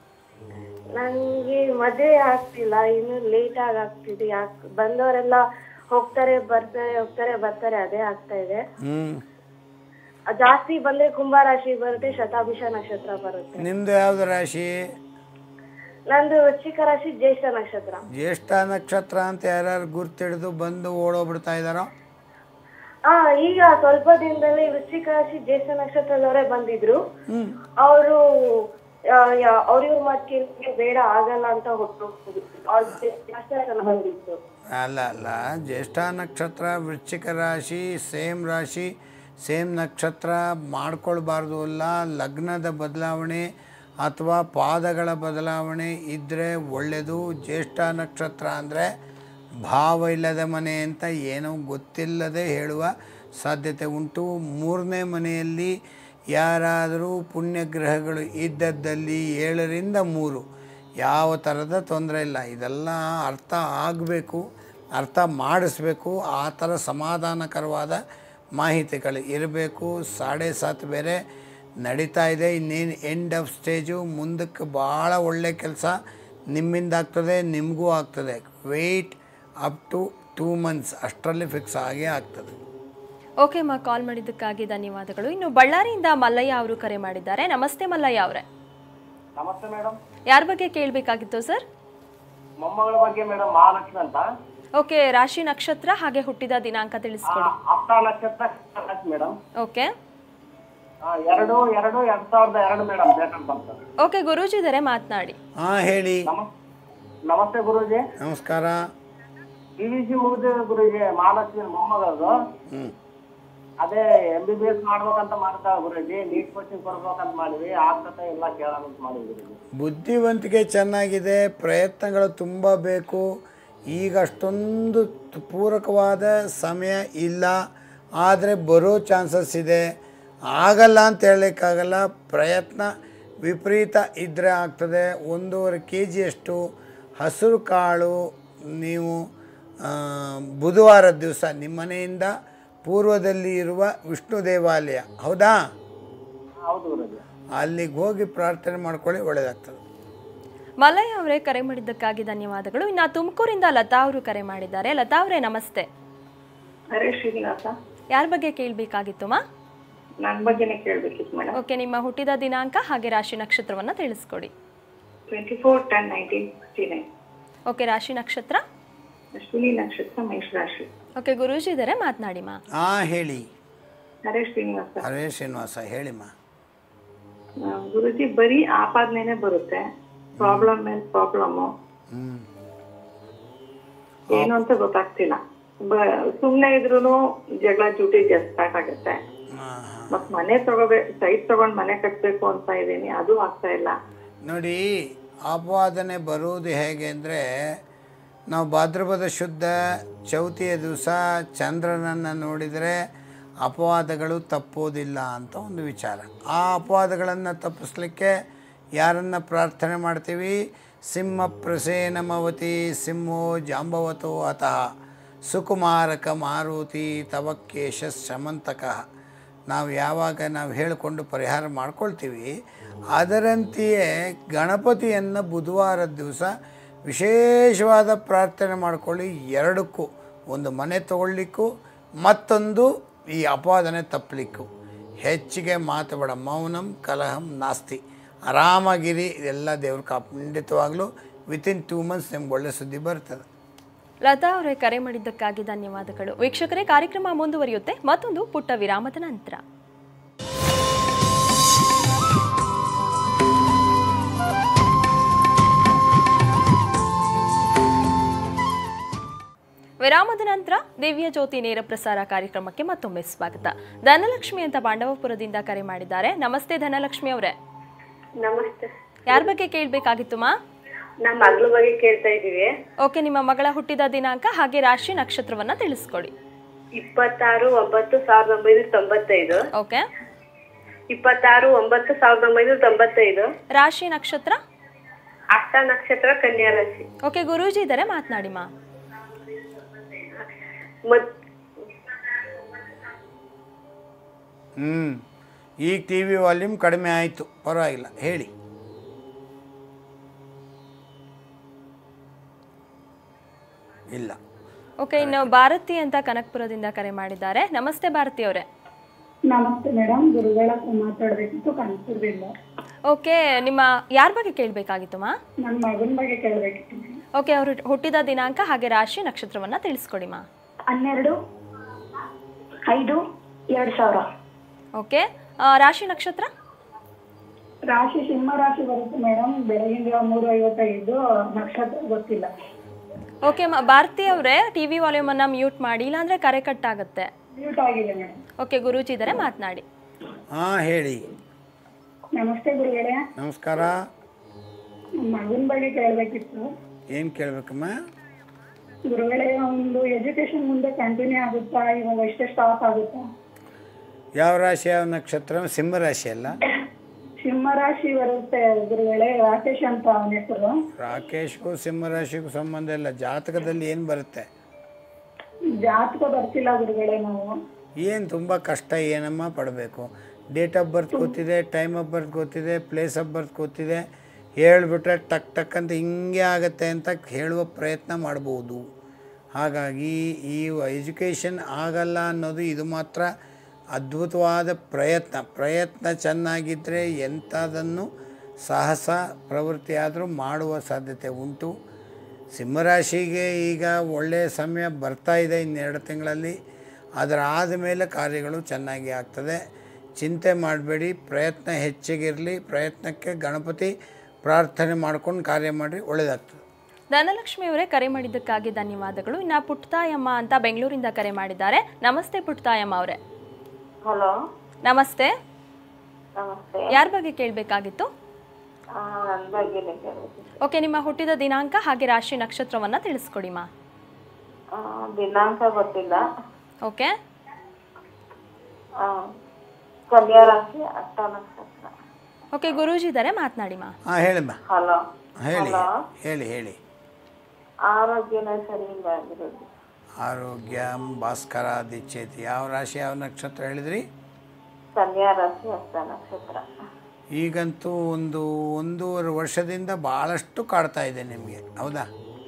ನನಗೆ ಮದುವೆ ಆಗ್ತಿಲ್ಲ ಇನ್ನು ಲೇಟ್ ಆಗಿ ಆಗ್ತಿದೆ ಯಾಕೆ ಬಂದವರೆಲ್ಲ ಹೋಗ್ತಾರೆ ಬರ್ತಾರೆ ಹೋಗ್ತಾರೆ ಬರ್ತಾರೆ ಅದೇ ಆಗ್ತಾ ಇದೆ ಹ್ಞೂ ಆ, ಜಾಸ್ತಿ ಬಂದ್ರೆ ಕುಂಭ ರಾಶಿ ಬರುತ್ತೆ ಶತಾಭಿಷ ನಕ್ಷತ್ರ ಬರುತ್ತೆ ನಿಮ್ಮದು ಯಾವ್ದು ರಾಶಿ ನಂದು ವೃಶ್ಚಿಕ ರಾಶಿ ಜ್ಯೇಷ್ಠ ನಕ್ಷತ್ರ ಜ್ಯೇಷ್ಠ ನಕ್ಷತ್ರ ಅಂತ ಯಾರ್ಯಾರು ಗುರ್ತಿಡಿದು ಬಂದು ಓಡೋಗ್ಬಿಡ್ತಾ ಇದ್ದಾರೋ ಆ ಈಗ ಸ್ವಲ್ಪ ದಿನದಲ್ಲಿ ವೃಶ್ಚಿಕ ರಾಶಿ ಜ್ಯೇಷ್ಠ ನಕ್ಷತ್ರದವರೇ ಬಂದಿದ್ರು ಹ್ಞೂ ಅವರು ಅವ್ರಿವ್ರ ಮಾತು ಕೇಳಿದ್ರೆ ಬೇಡ ಆಗಲ್ಲ ಅಂತ ಹೊಟ್ಟು ಬಂದಿತ್ತು ಅಲ್ಲ ಅಲ್ಲ ಜ್ಯೇಷ್ಠ ನಕ್ಷತ್ರ ವೃಶ್ಚಿಕ ರಾಶಿ ಸೇಮ್ ರಾಶಿ ಸೇಮ್ ನಕ್ಷತ್ರ ಮಾಡ್ಕೊಳ್ಬಾರ್ದು ಅಲ್ಲ ಲಗ್ನದ ಬದಲಾವಣೆ ಅಥವಾ ಪಾದಗಳ ಬದಲಾವಣೆ ಇದ್ದರೆ ಒಳ್ಳೆಯದು ಜ್ಯೇಷ್ಠ ನಕ್ಷತ್ರ ಅಂದರೆ ಭಾವ ಇಲ್ಲದ ಮನೆ ಅಂತ ಏನೋ ಗೊತ್ತಿಲ್ಲದೆ ಹೇಳುವ ಸಾಧ್ಯತೆ ಉಂಟು ಮೂರನೇ ಮನೆಯಲ್ಲಿ ಯಾರಾದರೂ ಪುಣ್ಯಗ್ರಹಗಳು ಇದ್ದದ್ದಲ್ಲಿ ಏಳರಿಂದ ಮೂರು ಯಾವ ಥರದ ತೊಂದರೆ ಇಲ್ಲ ಇದೆಲ್ಲ ಅರ್ಥ ಆಗಬೇಕು ಅರ್ಥ ಮಾಡಿಸ್ಬೇಕು ಆ ಥರ ಸಮಾಧಾನಕರವಾದ ಮಾಹಿತಿಗಳು ಇರಬೇಕು ಸಾಡೆ ಸಾತ್ ಬೇರೆ ನಡೀತಾ ಇದೆ ಇನ್ನೇನು ಎಂಡ್ ಆಫ್ ಸ್ಟೇಜು ಮುಂದಕ್ಕೆ ಭಾಳ ಒಳ್ಳೆ ಕೆಲಸ ನಿಮ್ಮಿಂದ ಆಗ್ತದೆ ನಿಮಗೂ ಆಗ್ತದೆ wait up to two months ಅಷ್ಟರಲ್ಲಿ ಫಿಕ್ಸ್ ಆಗೇ ಆಗ್ತದೆ ಓಕೆ ಮಾ ಕಾಲ್ ಮಾಡಿದ್ದಕ್ಕಾಗಿ ಧನ್ಯವಾದಗಳು ಇನ್ನು ಬಳ್ಳಾರಿಯಿಂದ ಮಲ್ಲಯ್ಯ ಅವರು ಕರೆ ಮಾಡಿದ್ದಾರೆ ನಮಸ್ತೆ ಮಲ್ಲಯ್ಯ ಅವರೇ ನಮಸ್ತೆ ಮೇಡಮ್ ಯಾರ ಬಗ್ಗೆ ಕೇಳಬೇಕಾಗಿತ್ತು ಸರ್ ಮೊಮ್ಮಗಳ ಬಗ್ಗೆ ಮೇಡಮ್ ಮಹಾಲಕ್ಷ್ಮಿ ಅಂತ ಓಕೆ ರಾಶಿ ನಕ್ಷತ್ರ ಹಾಗೆ ಹುಟ್ಟಿದ ದಿನಾಂಕ ತಿಳಿಸ್ಕೊಡಿ ಹಸ್ತ ನಕ್ಷತ್ರ ಮೇಡಮ್ ಓಕೆ ಎರಡು ಎರಡು ಎರಡ್ ಸಾವಿರದ ಎರಡು ಮೇಡಮ್ ಡೇಟ್ ಬಂತ ಓಕೆ ಗುರೂಜಿ ಇದ್ದಾರೆ ಮಾತನಾಡಿ ಹಾಂ ಹೇಳಿ ನಮಸ್ ನಮಸ್ತೆ ಗುರುಜಿ ನಮಸ್ಕಾರ ಪಿ ವಿ ಸಿ ಮುಗಿದ ಗುರುಜಿ ಮಹಾಲಕ್ಷ್ಮಿ ಮೊಮ್ಮಗಳದು ಹ್ಞೂ ಅದೇ ಎಂ ಬಿ ಬಿ ಎಸ್ ಮಾಡ್ಬೇಕಂತ ಮಾಡ್ತಾ ಗುರುಜಿ ನೀಟ್ ಕೋಚಿಂಗ್ ಕೊಡ್ಬೇಕಂತ ಮಾಡಿವಿ ಆಗ್ತದೆ ಇಲ್ಲ ಕೇಳೋಣ ಅಂತ ಮಾಡಿವಿ ಗುರುಜಿ ಬುದ್ಧಿವಂತಿಕೆ ಚೆನ್ನಾಗಿದೆ ಪ್ರಯತ್ನಗಳು ತುಂಬ ಬೇಕು ಈಗ ಅಷ್ಟೊಂದು ತ್- ಪೂರಕವಾದ ಸಮಯ ಇಲ್ಲ ಆದರೆ ಬರೋ ಚಾನ್ಸಸ್ ಇದೆ ಆಗಲ್ಲ ಅಂತ ಹೇಳಲಿಕ್ಕಾಗಲ್ಲ ಪ್ರಯತ್ನ ವಿಪರೀತ ಇದ್ದರೆ ಆಗ್ತದೆ ಒಂದೂವರೆ ಕೆ ಜಿಯಷ್ಟು ಹಸಿರು ಕಾಳು ನೀವು ಆ, ಬುಧವಾರದ ದಿವಸ ನಿಮ್ಮ ಮನೆಯಿಂದ ಪೂರ್ವದಲ್ಲಿ ಇರುವ ವಿಷ್ಣು ದೇವಾಲಯ ಹೌದಾ ಹೌದು ಗುರುಜಿ ಅಲ್ಲಿಗೆ ಹೋಗಿ ಪ್ರಾರ್ಥನೆ ಮಾಡ್ಕೊಳ್ಳಿ ಒಳ್ಳೆಯದಾಗ್ತದೆ ಮಲ್ಲಯ್ಯ ಅವರೇ ಕರೆ ಮಾಡಿದ್ದಕ್ಕಾಗಿ ಧನ್ಯವಾದಗಳು ಇನ್ನು ತುಮಕೂರಿಂದ ಲತಾ ಅವರು ಕರೆ ಮಾಡಿದ್ದಾರೆ ಲತಾ ಅವರೇ ನಮಸ್ತೆ ಹರೇ ಶ್ರೀನಿವಾಸ ಯಾರ ಬಗ್ಗೆ ಕೇಳಬೇಕಾಗಿತ್ತು ಮಾ ನನ್ನ ಬಗ್ಗೆನೇ ಕೇಳಬೇಕಿತ್ತು ಮೇಡಮ್ ಓಕೆ ನಿಮ್ಮ ಹುಟ್ಟಿದ ದಿನಾಂಕ ಹಾಗೆ ರಾಶಿ ನಕ್ಷತ್ರವನ್ನು ತಿಳಿಸ್ಕೊಡಿ twenty four ten nineteen sixty nine okay ರಾಶಿ ನಕ್ಷತ್ರ ಅಶ್ವಿನಿ ನಕ್ಷತ್ರ ಮೇಷ ರಾಶಿ ಓಕೆ ಗುರೂಜಿ ಇದ್ದಾರೆ ಮಾತನಾಡಿ ಮಾ ಹಾಂ ಹೇಳಿ ಹರೇ ಶ್ರೀನಿವಾಸ ಹರೇ ಶ್ರೀನಿವಾಸ ಹೇಳಿಮ್ಮ ಆ, ಗುರುಜಿ ಬರೀ ಆಪಾದನೆನೆ ಬರುತ್ತೆ ಪ್ರಾಬ್ಲಮ್ ಮೇಲೆ ಪ್ರಾಬ್ಲಮ್ಮು ಹ್ಞೂ ಏನು ಅಂತ ಗೊತ್ತಾಗ್ತಿಲ್ಲ ಬ- ಸುಮ್ನೆ ಇದ್ರೂನು ಜಗಳ ಜೂಟಿ ಸ್ಟಾರ್ಟ್ ಆಗುತ್ತೆ ಹಾಂ ಹಾಂ ಮತ್ ಮನೆ ತಗೋಬೇ ಸೈಟ್ ತಗೊಂಡ್ ಮನೆ ಕಟ್ಬೇಕು ಅಂತ ಇದೀನಿ ಅದು ಆಗ್ತಾ ಇಲ್ಲ ನೋಡಿ ಆಪಾದನೆ ಬರುವುದು ಹೇಗೆ ಅಂದರೆ ನಾವು ಭಾದ್ರಪದ ಶುದ್ಧ ಚೌತಿಯ ದಿವಸ ಚಂದ್ರನನ್ನು ನೋಡಿದರೆ ಅಪವಾದಗಳು ತಪ್ಪೋದಿಲ್ಲ ಅಂತ ಒಂದು ವಿಚಾರ ಆ ಅಪವಾದಗಳನ್ನು ತಪ್ಪಿಸ್ಲಿಕ್ಕೆ ಯಾರನ್ನು ಪ್ರಾರ್ಥನೆ ಮಾಡ್ತೀವಿ ಸಿಂಹ ಪ್ರಸೇನಮವತಿ ಸಿಂಹೋ ಜಾಂಬವತೋ ಅತಃ ಸುಕುಮಾರಕ ಮಾರುತಿ ತವಕೇಶ ಶಮಂತಕಃ ನಾವು ಯಾವಾಗ ನಾವು ಹೇಳಿಕೊಂಡು ಪರಿಹಾರ ಮಾಡ್ಕೊಳ್ತೀವಿ ಅದರಂತೆಯೇ ಗಣಪತಿಯನ್ನು ಬುಧವಾರದ ದಿವಸ ವಿಶೇಷವಾದ ಪ್ರಾರ್ಥನೆ ಮಾಡ್ಕೊಳ್ಳಿ ಎರಡಕ್ಕೂ ಒಂದು ಮನೆ ತಗೊಳ್ಲಿಕ್ಕೂ ಮತ್ತೊಂದು ಈ ಅಪಾದನೆ ತಪ್ಪಲಿಕ್ಕೂ ಹೆಚ್ಚಿಗೆ ಮಾತುಬೇಡ ಮೌನಂ ಕಲಹಂ ನಾಸ್ತಿ ಆರಾಮಾಗಿರಿ ಇದೆಲ್ಲ ದೇವ್ರ ಕಾಪ್ ಖಂಡಿತವಾಗ್ಲೂ ವಿತಿನ್ ಟೂ ಮಂತ್ಸ್ ನಿಮ್ಗೆ ಒಳ್ಳೆ ಸುದ್ದಿ ಬರ್ತದೆ ಲತಾ ಅವರೇ ಕರೆ ಮಾಡಿದ್ದಕ್ಕಾಗಿ ಧನ್ಯವಾದಗಳು ವೀಕ್ಷಕರೇ ಕಾರ್ಯಕ್ರಮ ಮುಂದುವರಿಯುತ್ತೆ ಮತ್ತೊಂದು ಪುಟ್ಟ ವಿರಾಮದ ನಂತರ ವಿರಾಮದ ನಂತರ ದಿವ್ಯ ಜ್ಯೋತಿ ನೇರ ಪ್ರಸಾರ ಕಾರ್ಯಕ್ರಮಕ್ಕೆ ಮತ್ತೊಮ್ಮೆ ಸ್ವಾಗತ ಧನಲಕ್ಷ್ಮಿ ಅಂತ ಪಾಂಡವಪುರದಿಂದ ಕರೆ ಮಾಡಿದ್ದಾರೆ ನಮಸ್ತೆ ಧನಲಕ್ಷ್ಮಿ ಅವರೇ ನಮಸ್ತೆ ಯಾರ ಬಗ್ಗೆ ಕೇಳಬೇಕಾಗಿತ್ತು ಮಾ ನಮ್ಮ ಮಗಳ ಬಗ್ಗೆ ಕೇಳ್ತಾ ಇದೀವಿ ಓಕೆ ನಿಮ್ಮ ಮಗಳ ಹುಟ್ಟಿದ ದಿನಾಂಕ ಹಾಗೆ ರಾಶಿ ನಕ್ಷತ್ರವನ್ನ ತಿಳಿಸ್ಕೊಡಿ ಇಪ್ಪತ್ತಾರು ಒಂಬತ್ತು ಸಾವಿರದ ಒಂಬೈನೂರ ತೊಂಬತ್ತೈದು ಓಕೆ ಇಪ್ಪತ್ತಾರು ಒಂಬತ್ತು ಸಾವಿರದ ಒಂಬೈನೂರ ತೊಂಬತ್ತೈದು ರಾಶಿ ನಕ್ಷತ್ರ ಅಷ್ಟ ನಕ್ಷತ್ರ ಕನ್ಯಾ ರಾಶಿ ಓಕೆ ಗುರೂಜಿ ಇದ್ದಾರೆ ಮಾತನಾಡಿ ಮಾ ಮತ್ ಹ್ಞೂ ಈಗ ಟಿ ವಿ ವಾಲ್ಯೂಮ್ ಕಡಿಮೆ ಆಯಿತು ಪರವಾಗಿಲ್ಲ ಹೇಳಿ ಇಲ್ಲ ಓಕೆ ಇನ್ನು ಭಾರತಿ ಅಂತ ಕನಕ್ಪುರದಿಂದ ಕರೆ ಮಾಡಿದ್ದಾರೆ ನಮಸ್ತೆ ಭಾರತಿ ಅವರೇ ನಮಸ್ತೆ ಮೇಡಮ್ ಗುರುಗಳ ಹತ್ರ ಮಾತಾಡ್ಬೇಕಿತ್ತು ಕಾನ್ಪುರದಿಂದ ಓಕೆ ನಿಮ್ಮ ಯಾರ ಬಗ್ಗೆ ಕೇಳಬೇಕಾಗಿತ್ತು ಮಾ ನನ್ನ ಮಗನ ಬಗ್ಗೆ ಕೇಳಬೇಕಿತ್ತು ಓಕೆ ಅವರು ಹುಟ್ಟಿದ ದಿನಾಂಕ ಹಾಗೆ ರಾಶಿ ನಕ್ಷತ್ರವನ್ನ ತಿಳಿಸ್ಕೊಡಿ ಮಾ ಹನ್ನೆರಡು ಐದು ಎರಡು ಸಾವಿರ ಓಕೆ ಆ, ರಾಶಿ ನಕ್ಷತ್ರ ರಾಶಿ ಸಿಂಹ ರಾಶಿ ಬರುತ್ತೆ ಮೇಡಮ್ ಬೆಳಗಿನ ಜಾವ ಮೂರು ಐವತ್ತೈದು ನಕ್ಷತ್ರ ಗೊತ್ತಿಲ್ಲ ಓಕೆ ಮ ಭಾರತಿ ಅವರೇ ಟಿ ವಿ ವಾಲ್ಯೂಮನ್ನು ಮ್ಯೂಟ್ ಮಾಡಿ ಇಲ್ಲಾಂದರೆ ಕರೆ ಕಟ್ ಆಗುತ್ತೆ ಮ್ಯೂಟ್ ಆಗಿದೆ ಮೇಡಮ್ ಓಕೆ ಗುರೂಜಿ ಇದ್ದಾರೆ ಮಾತನಾಡಿ ಹಾಂ ಹೇಳಿ ನಮಸ್ತೆ ಗುರುಗಳೇ ನಮಸ್ಕಾರ ನಮ್ಮ ಮಗನ ಬಗ್ಗೆ ಕೇಳಬೇಕಿತ್ತು ಏನು ಕೇಳಬೇಕಮ್ಮ ಗುರುಗಳೇ ಒಂದು ಎಜುಕೇಶನ್ ಮುಂದೆ ಕಂಟಿನ್ಯೂ ಆಗುತ್ತಾ ಇವಾಗ ಎಷ್ಟೇ ಸ್ಟಾಪ್ ಆಗುತ್ತಾ ಯಾವ ರಾಶಿ ಯಾವ ನಕ್ಷತ್ರ ಸಿಂಹ ರಾಶಿ ಅಲ್ಲ ಸಿಂಹ ರಾಶಿ ಬರುತ್ತೆ ಗುರುಗಳೇ ರಾಕೇಶ್ ಅಂತ ಅವನ ಹೆಸರು ರಾಕೇಶ್ಗೂ ಸಿಂಹ ರಾಶಿಗೂ ಸಂಬಂಧ ಇಲ್ಲ ಜಾತಕದಲ್ಲಿ ಏನು ಬರುತ್ತೆ ಜಾತಕ ಬರ್ತಿಲ್ಲ ಗುರುಗಳೇ ನಾವು ಏನು ತುಂಬ ಕಷ್ಟ ಏನಮ್ಮ ಪಡಬೇಕು ಡೇಟ್ ಆಫ್ ಬರ್ತ್ ಗೊತ್ತಿದೆ ಟೈಮ್ ಆಫ್ ಬರ್ತ್ ಗೊತ್ತಿದೆ ಪ್ಲೇಸ್ ಆಫ್ ಬರ್ತ್ ಗೊತ್ತಿದೆ ಹೇಳಿಬಿಟ್ರೆ ಟಕ್ ಟಕ್ ಅಂತ ಹಿಂಗೆ ಆಗುತ್ತೆ ಅಂತ ಹೇಳುವ ಪ್ರಯತ್ನ ಮಾಡ್ಬೋದು ಹಾಗಾಗಿ ಈ ಎಜುಕೇಷನ್ ಆಗಲ್ಲ ಅನ್ನೋದು ಇದು ಮಾತ್ರ ಅದ್ಭುತವಾದ ಪ್ರಯತ್ನ ಪ್ರಯತ್ನ ಚೆನ್ನಾಗಿದ್ದರೆ ಎಂಥದನ್ನು ಸಾಹಸ ಪ್ರವೃತ್ತಿ ಆದರೂ ಮಾಡುವ ಸಾಧ್ಯತೆ ಉಂಟು ಸಿಂಹರಾಶಿಗೆ ಈಗ ಒಳ್ಳೆಯ ಸಮಯ ಬರ್ತಾ ಇದೆ ಇನ್ನೆರಡು ತಿಂಗಳಲ್ಲಿ ಅದರ ಆದಮೇಲೆ ಕಾರ್ಯಗಳು ಚೆನ್ನಾಗಿ ಆಗ್ತದೆ ಚಿಂತೆ ಮಾಡಬೇಡಿ ಪ್ರಯತ್ನ ಹೆಚ್ಚಿಗಿರಲಿ ಪ್ರಯತ್ನಕ್ಕೆ ಗಣಪತಿ ಪ್ರಾರ್ಥನೆ ಮಾಡ್ಕೊಂಡು ಕಾರ್ಯ ಮಾಡಿ ಒಳ್ಳೆಯದಾಗ್ತದೆ ಧನಲಕ್ಷ್ಮಿ ಅವರೇ ಕರೆ ಮಾಡಿದ್ದಕ್ಕಾಗಿ ಧನ್ಯವಾದಗಳು ಇನ್ನು ಪುಟ್ತಾಯಮ್ಮ ಅಂತ ಬೆಂಗಳೂರಿಂದ ಕರೆ ಮಾಡಿದ್ದಾರೆ ನಮಸ್ತೆ ಪುಟ್ತಾಯಮ್ಮ ಅವರೇ ಹಲೋ ನಮಸ್ತೆ ನಮಸ್ತೆ ಯಾರ ಬಗ್ಗೆ ಕೇಳಬೇಕಾಗಿತ್ತು ಆ, ನನ್ ಬಗ್ಗೆನೇ ಕೇಳ್ಬೇಕು ಓಕೆ ನಿಮ್ಮ ಹುಟ್ಟಿದ ದಿನಾಂಕ ಹಾಗೆ ರಾಶಿ ನಕ್ಷತ್ರವನ್ನ ತಿಳಿಸ್ಕೊಡಿ ಮಾ ಆ, ದಿನಾಂಕ ಗೊತ್ತಿಲ್ಲ ಓಕೆ ಆ, ಕನ್ಯಾ ರಾಶಿ ಅಷ್ಟ ನಕ್ಷತ್ರ ಓಕೆ ಗುರೂಜಿ ಇದ್ದಾರೆ ಮಾತನಾಡಿ ಮಾ ಹಾಂ ಹೇಳಿಮ್ಮ ಹಲೋ ಹೇಳಿ ಹಲೋ ಹೇಳಿ ಹೇಳಿ ಆರೋಗ್ಯನೇ ಸರಿ ಇಲ್ಲ ಆಗಿರೋದು ಆರೋಗ್ಯ ಭಾಸ್ಕರ ದಿಚ್ಚೇತಿ ಯಾವ ರಾಶಿ ಯಾವ ನಕ್ಷತ್ರ ಹೇಳಿದ್ರಿ ಕನ್ಯಾ ರಾಶಿ ಅಷ್ಟ ನಕ್ಷತ್ರ ಈಗಂತೂ ಒಂದು ಒಂದೂವರೆ ವರ್ಷದಿಂದ ಭಾಳಷ್ಟು ಕಾಡ್ತಾ ಇದೆ ನಿಮಗೆ ಹೌದಾ